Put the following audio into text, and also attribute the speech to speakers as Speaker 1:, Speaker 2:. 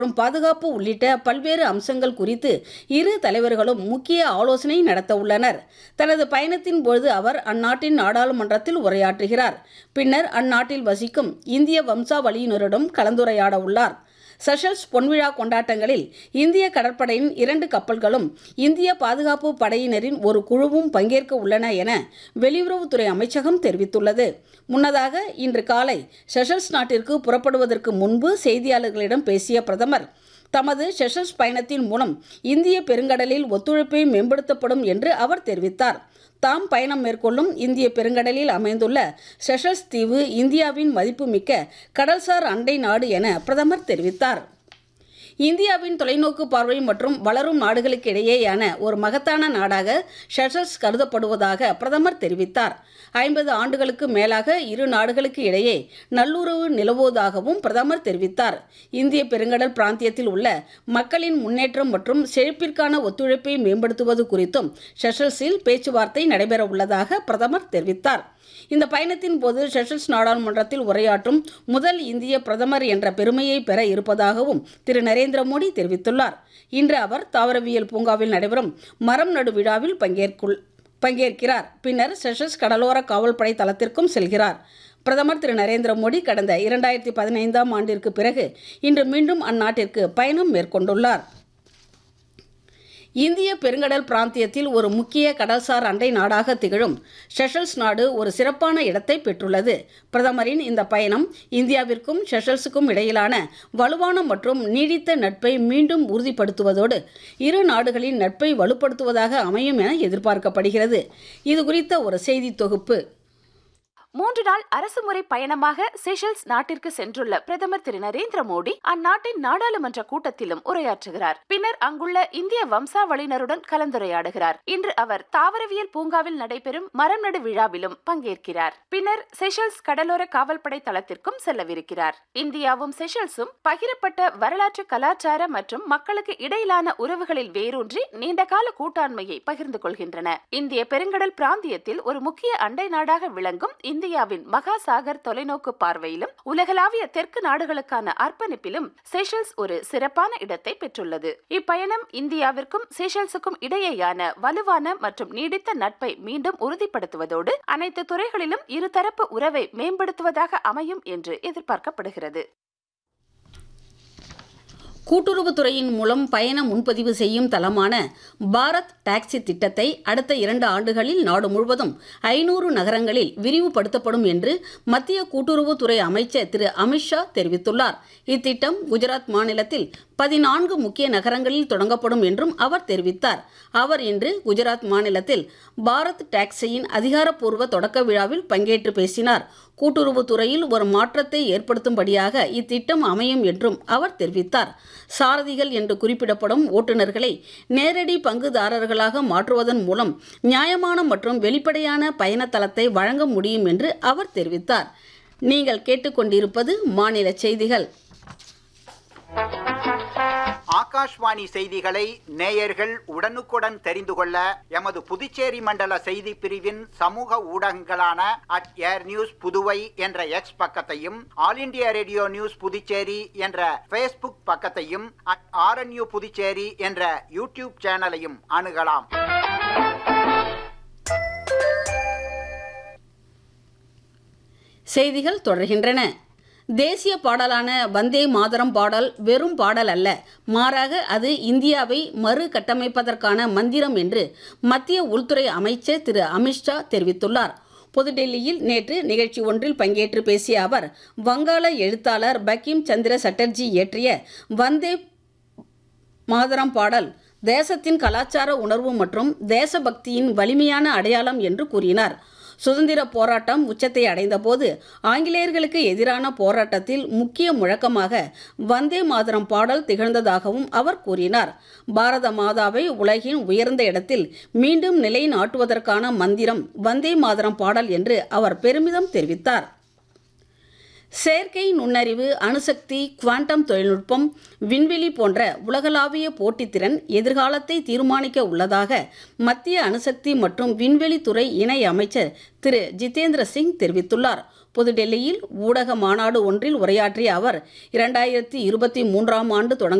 Speaker 1: மற்றும் பாதுகாப்பு உள்ளிட்ட பல்வேறு அம்சங்கள் குறித்து இரு தலைவர்களும் முக்கிய ஆலோசனை நடத்த உள்ளனர் தனது பயணத்தின் பொழுது அவர் அந்நாட்டின் நாடாளுமன்றத்தில் உரையாற்றுகிறார் பின்னர் அந்நாட்டில் வசிக்கும் இந்திய வம்சாவளியினரிடம் கலந்துரையாட உள்ளார் செஷல்ஸ் பொன்விழா கொண்டாட்டங்களில் இந்திய கடற்படையின் இரண்டு கப்பல்களும் இந்திய பாதுகாப்பு படையினரின் ஒரு குழுவும் பங்கேற்க உள்ளன என வெளியுறவுத்துறை அமைச்சகம் தெரிவித்துள்ளது முன்னதாக இன்று காலை செஷல்ஸ் நாட்டிற்கு புறப்படுவதற்கு முன்பு செய்தியாளர்களிடம் பேசிய பிரதமர் தமது செஷல்ஸ் பயணத்தின் மூலம் இந்திய பெருங்கடலில் ஒத்துழைப்பை மேம்படுத்தப்படும் என்று அவர் தெரிவித்தார் தாம் பயணம் மேற்கொள்ளும் இந்திய பெருங்கடலில் அமைந்துள்ள செஷல்ஸ் தீவு இந்தியாவின் மதிப்புமிக்க கடல்சார் அண்டை நாடு என பிரதமர் தெரிவித்தார் இந்தியாவின் தொலைநோக்கு பார்வை மற்றும் வளரும் நாடுகளுக்கு இடையேயான ஒரு மகத்தான நாடாக ஷெஷல்ஸ் கருதப்படுவதாக பிரதமர் தெரிவித்தார் ஐம்பது ஆண்டுகளுக்கு மேலாக இரு நாடுகளுக்கு இடையே நல்லுறவு நிலவுவதாகவும் பிரதமர் தெரிவித்தார் இந்திய பெருங்கடல் பிராந்தியத்தில் உள்ள மக்களின் முன்னேற்றம் மற்றும் செழிப்பிற்கான ஒத்துழைப்பை மேம்படுத்துவது குறித்தும் ஷெஷல்ஸில் பேச்சுவார்த்தை நடைபெற உள்ளதாக பிரதமர் தெரிவித்தார் இந்த பயணத்தின் போது செஷல்ஸ் நாடாளுமன்றத்தில் உரையாற்றும் முதல் இந்திய பிரதமர் என்ற பெருமையை பெற இருப்பதாகவும் திரு நரேந்திர மோடி தெரிவித்துள்ளார் இன்று அவர் தாவரவியல் பூங்காவில் நடைபெறும் மரம் நடு விழாவில் பங்கேற்குள் பங்கேற்கிறார் பின்னர் செஷல்ஸ் கடலோர காவல்படை தளத்திற்கும் செல்கிறார் பிரதமர் திரு நரேந்திர மோடி கடந்த இரண்டாயிரத்தி பதினைந்தாம் ஆண்டிற்கு பிறகு இன்று மீண்டும் அந்நாட்டிற்கு பயணம் மேற்கொண்டுள்ளார் இந்திய பெருங்கடல் பிராந்தியத்தில் ஒரு முக்கிய கடல்சார் அண்டை நாடாக திகழும் ஷெஷல்ஸ் நாடு ஒரு சிறப்பான இடத்தை பெற்றுள்ளது பிரதமரின் இந்த பயணம் இந்தியாவிற்கும் ஷெஷல்ஸுக்கும் இடையிலான வலுவான மற்றும் நீடித்த நட்பை மீண்டும் உறுதிப்படுத்துவதோடு இரு நாடுகளின் நட்பை வலுப்படுத்துவதாக அமையும் என எதிர்பார்க்கப்படுகிறது இது குறித்த ஒரு செய்தி தொகுப்பு
Speaker 2: மூன்று நாள் அரசுமுறை பயணமாக செஷல்ஸ் நாட்டிற்கு சென்றுள்ள பிரதமர் திரு நரேந்திர மோடி அந்நாட்டின் நாடாளுமன்ற கூட்டத்திலும் உரையாற்றுகிறார் பின்னர் அங்குள்ள இந்திய வம்சாவளியினருடன் கலந்துரையாடுகிறார் இன்று அவர் தாவரவியல் பூங்காவில் நடைபெறும் மரம் நடு விழாவிலும் பங்கேற்கிறார் பின்னர் செஷல்ஸ் கடலோர காவல்படை தளத்திற்கும் செல்லவிருக்கிறார் இந்தியாவும் செஷல்ஸும் பகிரப்பட்ட வரலாற்று கலாச்சார மற்றும் மக்களுக்கு இடையிலான உறவுகளில் வேரூன்றி நீண்டகால கூட்டாண்மையை பகிர்ந்து கொள்கின்றன இந்திய பெருங்கடல் பிராந்தியத்தில் ஒரு முக்கிய அண்டை நாடாக விளங்கும் இந்தியாவின் மகாசாகர் தொலைநோக்கு பார்வையிலும் உலகளாவிய தெற்கு நாடுகளுக்கான அர்ப்பணிப்பிலும் செஷல்ஸ் ஒரு சிறப்பான இடத்தை பெற்றுள்ளது இப்பயணம் இந்தியாவிற்கும் செஷல்ஸுக்கும் இடையேயான வலுவான மற்றும் நீடித்த நட்பை மீண்டும் உறுதிப்படுத்துவதோடு அனைத்து துறைகளிலும் இருதரப்பு உறவை மேம்படுத்துவதாக அமையும் என்று எதிர்பார்க்கப்படுகிறது
Speaker 1: கூட்டுறவுத்துறையின் மூலம் பயண முன்பதிவு செய்யும் தளமான பாரத் டாக்ஸி திட்டத்தை அடுத்த இரண்டு ஆண்டுகளில் நாடு முழுவதும் ஐநூறு நகரங்களில் விரிவுபடுத்தப்படும் என்று மத்திய கூட்டுறவுத்துறை அமைச்சர் திரு அமித்ஷா தெரிவித்துள்ளார் இத்திட்டம் குஜராத் மாநிலத்தில் பதினான்கு முக்கிய நகரங்களில் தொடங்கப்படும் என்றும் அவர் தெரிவித்தார் அவர் இன்று குஜராத் மாநிலத்தில் பாரத் டாக்ஸியின் அதிகாரப்பூர்வ தொடக்க விழாவில் பங்கேற்று பேசினார் கூட்டுறவுத்துறையில் ஒரு மாற்றத்தை ஏற்படுத்தும்படியாக இத்திட்டம் அமையும் என்றும் அவர் தெரிவித்தார் சாரதிகள் என்று குறிப்பிடப்படும் ஓட்டுநர்களை நேரடி பங்குதாரர்களாக மாற்றுவதன் மூலம் நியாயமான மற்றும் வெளிப்படையான பயணத்தளத்தை வழங்க முடியும் என்று அவர் தெரிவித்தார் நீங்கள் கேட்டுக்கொண்டிருப்பது மாநில செய்திகள்
Speaker 3: ஆகாஷ்வாணி செய்திகளை நேயர்கள் உடனுக்குடன் தெரிந்து கொள்ள எமது புதுச்சேரி மண்டல செய்தி பிரிவின் சமூக ஊடகங்களான அட் ஏர் நியூஸ் புதுவை என்ற எக்ஸ் பக்கத்தையும் all India radio news Puducherry என்ற ஃபேஸ்புக் பக்கத்தையும் அட் ஆர்என்யூ புதுச்சேரி என்ற யூடியூப் சேனலையும் அணுகலாம்
Speaker 1: செய்திகள் தொடர்கின்றன தேசிய பாடலான வந்தே மாதரம் பாடல் வெறும் பாடல் அல்ல மாறாக அது இந்தியாவை மறு கட்டமைப்பதற்கான மந்திரம் என்று மத்திய உள்துறை அமைச்சர் திரு அமித்ஷா தெரிவித்துள்ளார் புதுடெல்லியில் நேற்று நிகழ்ச்சி ஒன்றில் பங்கேற்று பேசிய அவர் வங்காள எழுத்தாளர் பக்கிம் சந்திர சட்டர்ஜி இயற்றிய வந்தே மாதரம் பாடல் தேசத்தின் கலாச்சார உணர்வு மற்றும் தேசபக்தியின் வலிமையான அடையாளம் என்று கூறினார் சுதந்திர போராட்டம் உச்சத்தை அடைந்தபோது ஆங்கிலேயர்களுக்கு எதிரான போராட்டத்தில் முக்கிய முழக்கமாக வந்தே மாதரம் பாடல் திகழ்ந்ததாகவும் அவர் கூறினார் பாரத மாதாவை உலகின் உயர்ந்த இடத்தில் மீண்டும் நிலைநாட்டுவதற்கான மந்திரம் வந்தே மாதரம் பாடல் என்று அவர் பெருமிதம் தெரிவித்தார் செயற்கை நுண்ணறிவு அணுசக்தி குவாண்டம் தொழில்நுட்பம் விண்வெளி போன்ற உலகளாவிய போட்டித்திறன் எதிர்காலத்தை தீர்மானிக்க உள்ளதாக மத்திய அணுசக்தி மற்றும் விண்வெளித்துறை இணை அமைச்சர் திரு ஜிதேந்திர சிங் தெரிவித்துள்ளார் புதுடெல்லியில் ஊடக மாநாடு ஒன்றில் உரையாற்றிய அவர் இரண்டாயிரத்தி இருபத்தி மூன்றாம் ஆண்டு தொடங்க